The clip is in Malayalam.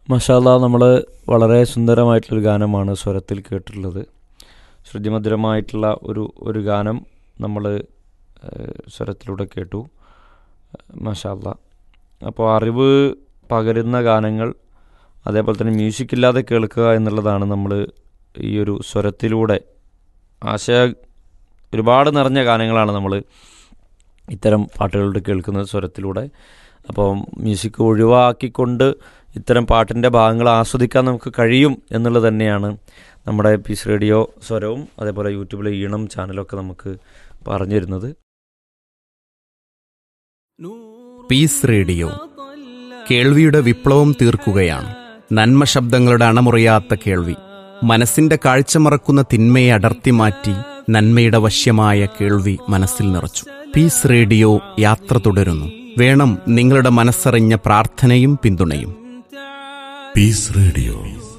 മഷാല നമ്മൾ വളരെ സുന്ദരമായിട്ടുള്ളൊരു ഗാനമാണ് സ്വരത്തിൽ കേട്ടിട്ടുള്ളത് ശ്രുതിമധുരമായിട്ടുള്ള ഒരു ഒരു ഗാനം നമ്മൾ സ്വരത്തിലൂടെ കേട്ടു മഷാല്ല അപ്പോൾ അറിവ് പകരുന്ന ഗാനങ്ങൾ അതേപോലെ തന്നെ മ്യൂസിക് ഇല്ലാതെ കേൾക്കുക എന്നുള്ളതാണ് നമ്മൾ ഈ ഒരു സ്വരത്തിലൂടെ ആശയ ഒരുപാട് നിറഞ്ഞ ഗാനങ്ങളാണ് നമ്മൾ ഇത്തരം പാട്ടുകളുടെ കേൾക്കുന്നത് സ്വരത്തിലൂടെ അപ്പോൾ മ്യൂസിക് ഒഴിവാക്കിക്കൊണ്ട് ഇത്തരം പാട്ടിൻ്റെ ഭാഗങ്ങൾ ആസ്വദിക്കാൻ നമുക്ക് കഴിയും എന്നുള്ളത് തന്നെയാണ് നമ്മുടെ പീസ് റേഡിയോ സ്വരവും അതേപോലെ യൂട്യൂബിലെ ഈണം ചാനലൊക്കെ നമുക്ക് പറഞ്ഞു തരുന്നത് പീസ് റേഡിയോ കേൾവിയുടെ വിപ്ലവം തീർക്കുകയാണ് നന്മ ശബ്ദങ്ങളുടെ അണമുറിയാത്ത കേൾവി മനസ്സിന്റെ കാഴ്ച മറക്കുന്ന തിന്മയെ അടർത്തി മാറ്റി നന്മയുടെ വശ്യമായ കേൾവി മനസ്സിൽ നിറച്ചു പീസ് റേഡിയോ യാത്ര തുടരുന്നു വേണം നിങ്ങളുടെ മനസ്സറിഞ്ഞ പ്രാർത്ഥനയും പിന്തുണയും പീസ് റേഡിയോ